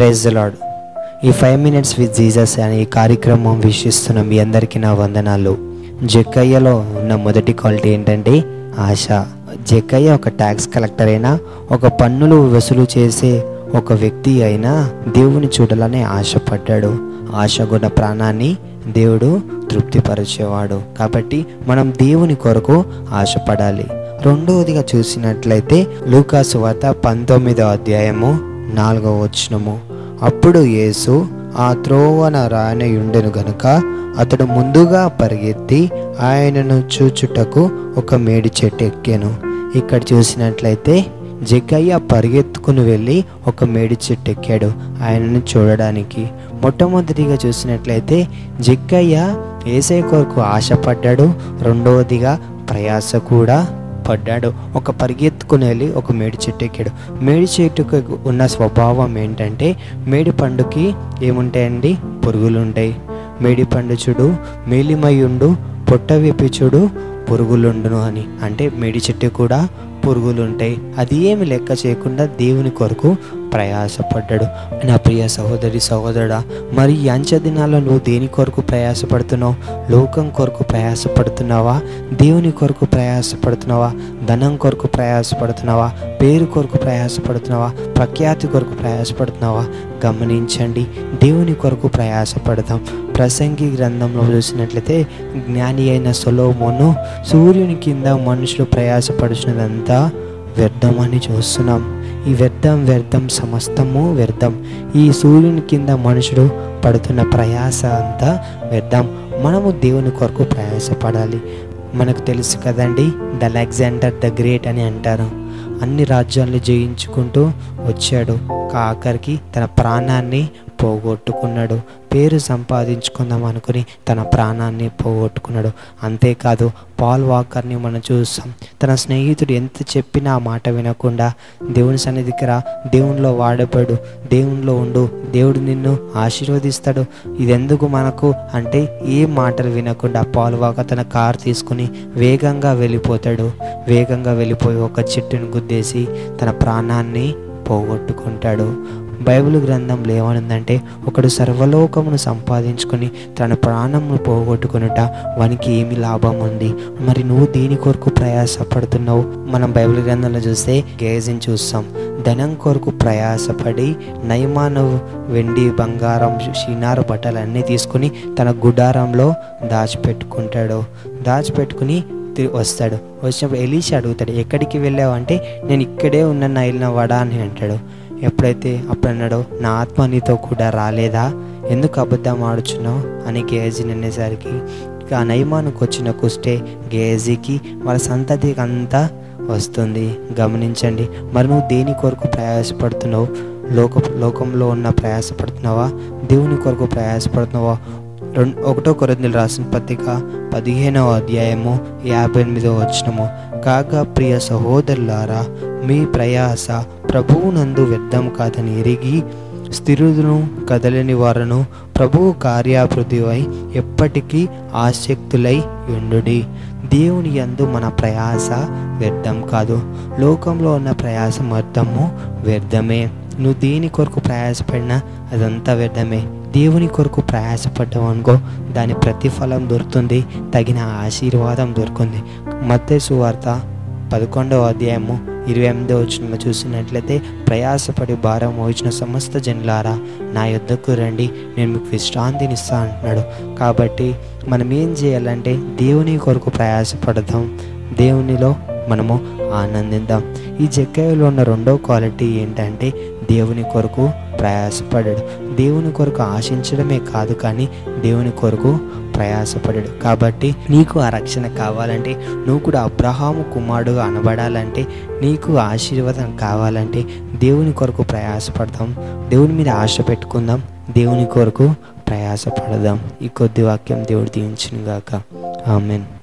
praise lord ఈ five minutes with Jesus అనే ఈ కార్యక్రమం వీక్షిస్తున్న మీ అందరికీ నా వందనాలు జక్కయ్యలో ఉన్న మొదటి క్వాలిటీ ఏంటంటే ఆశ జక్కయ్య ఒక ట్యాక్స్ కలెక్టర్ అయినా ఒక పన్నులు వసూలు చేసే ఒక వ్యక్తి అయినా దేవుని చూడాలని ఆశపడ్డాడు ఆశగుణ ప్రాణాన్ని దేవుడు తృప్తిపరిచేవాడు కాబట్టి మనం దేవుని కొరకు ఆశపడాలి రెండవదిగా చూసినట్లయితే లూకాసు వార్త పంతొమ్మిదో అధ్యాయము నాలుగవ వచనము అప్పుడు యేసు ఆ త్రోవన రానయుండెను గనుక అతడు ముందుగా పరిగెత్తి ఆయనను చూచుటకు ఒక మేడి చెట్టు ఎక్కాను ఇక్కడ చూసినట్లయితే జగ్గయ్య పరిగెత్తుకుని వెళ్ళి ఒక మేడి చెట్టు ఎక్కాడు ఆయనను చూడడానికి మొట్టమొదటిగా చూసినట్లయితే జగ్గయ్య ఏసై కొరకు ఆశపడ్డాడు రెండవదిగా ప్రయాస కూడా పడ్డాడు ఒక పరిగెత్తుకుని వెళ్ళి ఒక మేడి చెట్టు ఎక్కాడు మేడి చెట్టుకు ఉన్న స్వభావం ఏంటంటే మేడి పండుకి ఏముంటాయండి పురుగులు ఉంటాయి మేడి పండు చూడు మేలిమయుండు పొట్ట విప్పి చూడు పురుగులుండును అని అంటే మేడి చెట్టు కూడా పురుగులు ఉంటాయి అది ఏమి లెక్క చేయకుండా దేవుని కొరకు ప్రయాసపడ్డాడు నా ప్రియ సహోదరి సహోదరుడా మరి ఈ అంచె దినాల్లో నువ్వు దేని కొరకు ప్రయాసపడుతున్నావు లోకం కొరకు ప్రయాసపడుతున్నావా దేవుని కొరకు ప్రయాసపడుతున్నావా ధనం కొరకు ప్రయాసపడుతున్నావా పేరు కొరకు ప్రయాసపడుతున్నావా ప్రఖ్యాతి కొరకు ప్రయాసపడుతున్నావా గమనించండి దేవుని కొరకు ప్రయాసపడతాం ప్రసంగి గ్రంథంలో చూసినట్లయితే జ్ఞాని అయిన సొలోమోను సూర్యుని కింద మనుషులు ప్రయాసపడుచున్నదంతా వ్యర్థం అని చూస్తున్నాం ఈ వ్యర్థం వ్యర్థం సమస్తము వ్యర్థం ఈ సూర్యుని కింద మనుషుడు పడుతున్న ప్రయాస అంతా వ్యర్థం మనము దేవుని కొరకు ప్రయాసపడాలి మనకు తెలుసు కదండి ద అలెగ్జాండర్ ద గ్రేట్ అని అంటారు అన్ని రాజ్యాలను జయించుకుంటూ వచ్చాడు ఆఖరికి తన ప్రాణాన్ని పోగొట్టుకున్నాడు పేరు సంపాదించుకుందాం అనుకుని తన ప్రాణాన్ని పోగొట్టుకున్నాడు అంతేకాదు పాల్ వాకర్ని మనం చూస్తాం తన స్నేహితుడు ఎంత చెప్పినా ఆ మాట వినకుండా దేవుని సన్నిధికి రా దేవునిలో వాడబడు దేవునిలో ఉండు దేవుడు నిన్ను ఆశీర్వదిస్తాడు ఇదెందుకు మనకు అంటే ఏ మాటలు వినకుండా పాల్ వాకర్ తన కారు తీసుకుని వేగంగా వెళ్ళిపోతాడు వేగంగా వెళ్ళిపోయి ఒక చెట్టును గుద్దేసి తన ప్రాణాన్ని పోగొట్టుకుంటాడు బైబిల్ గ్రంథంలో ఏమనుందంటే ఒకడు సర్వలోకమును సంపాదించుకొని తన ప్రాణమును పోగొట్టుకునుట వానికి ఏమి లాభం ఉంది మరి నువ్వు దేని కొరకు ప్రయాసపడుతున్నావు మనం బైబిల్ గ్రంథంలో చూస్తే గేజిని చూస్తాం ధనం కొరకు ప్రయాసపడి నయమాను వెండి బంగారం షినారు బట్టలు అన్నీ తీసుకుని తన గుడారంలో దాచిపెట్టుకుంటాడు దాచిపెట్టుకుని తిరిగి వస్తాడు వచ్చినప్పుడు ఎలీషా అడుగుతాడు ఎక్కడికి వెళ్ళావు అంటే నేను ఇక్కడే ఉన్న నా వెళ్ళిన వడా అని అంటాడు ఎప్పుడైతే అప్పుడు అన్నాడో నా ఆత్మ నీతో కూడా రాలేదా ఎందుకు అబద్ధం ఆడుచున్నావు అని గేజీ అనేసరికి ఆ నయమానికి వచ్చిన కుష్టే గేజీకి వాళ్ళ సంతతికి అంతా వస్తుంది గమనించండి మరి నువ్వు దేని కొరకు ప్రయాసపడుతున్నావు లోక లోకంలో ఉన్న ప్రయాసపడుతున్నావా దేవుని కొరకు ప్రయాసపడుతున్నావా రెండు ఒకటో కొరందులు రాసిన పత్రిక పదిహేనవ అధ్యాయము యాభై ఎనిమిదవ వచనము కాగా ప్రియ సహోదరులారా మీ ప్రయాస ప్రభువునందు వ్యర్థం కాదని ఎరిగి స్థిరులను కదలని వారను ప్రభువు కార్యాభివృద్ధిపై ఎప్పటికీ ఆసక్తులై ఉండుడి దేవుని యందు మన ప్రయాస వ్యర్థం కాదు లోకంలో ఉన్న ప్రయాసం అర్థము వ్యర్థమే నువ్వు దేని కొరకు ప్రయాసపడినా అదంతా వ్యర్థమే దేవుని కొరకు ప్రయాసపడ్డావు అనుకో దాని ప్రతిఫలం దొరుకుతుంది తగిన ఆశీర్వాదం దొరుకుతుంది మత్తేసు వార్త పదకొండవ అధ్యాయము ఇరవై ఎనిమిదవ వచ్చిన చూసినట్లయితే ప్రయాసపడి భారం మోచిన సమస్త జనులారా నా యుద్ధకు రండి నేను మీకు విశ్రాంతినిస్తా అంటున్నాడు కాబట్టి మనం ఏం చేయాలంటే దేవుని కొరకు ప్రయాసపడదాం దేవునిలో మనము ఆనందిద్దాం ఈ జక్కయ్యలో ఉన్న రెండో క్వాలిటీ ఏంటంటే దేవుని కొరకు ప్రయాసపడాడు దేవుని కొరకు ఆశించడమే కాదు కానీ దేవుని కొరకు ప్రయాసపడాడు కాబట్టి నీకు ఆ రక్షణ కావాలంటే నువ్వు కూడా అబ్రహాము కుమారుడుగా అనబడాలంటే నీకు ఆశీర్వాదం కావాలంటే దేవుని కొరకు ప్రయాసపడదాం దేవుని మీద ఆశ పెట్టుకుందాం దేవుని కొరకు ప్రయాసపడదాం ఈ కొద్ది వాక్యం దేవుడు దీవించును గాక ఆమెన్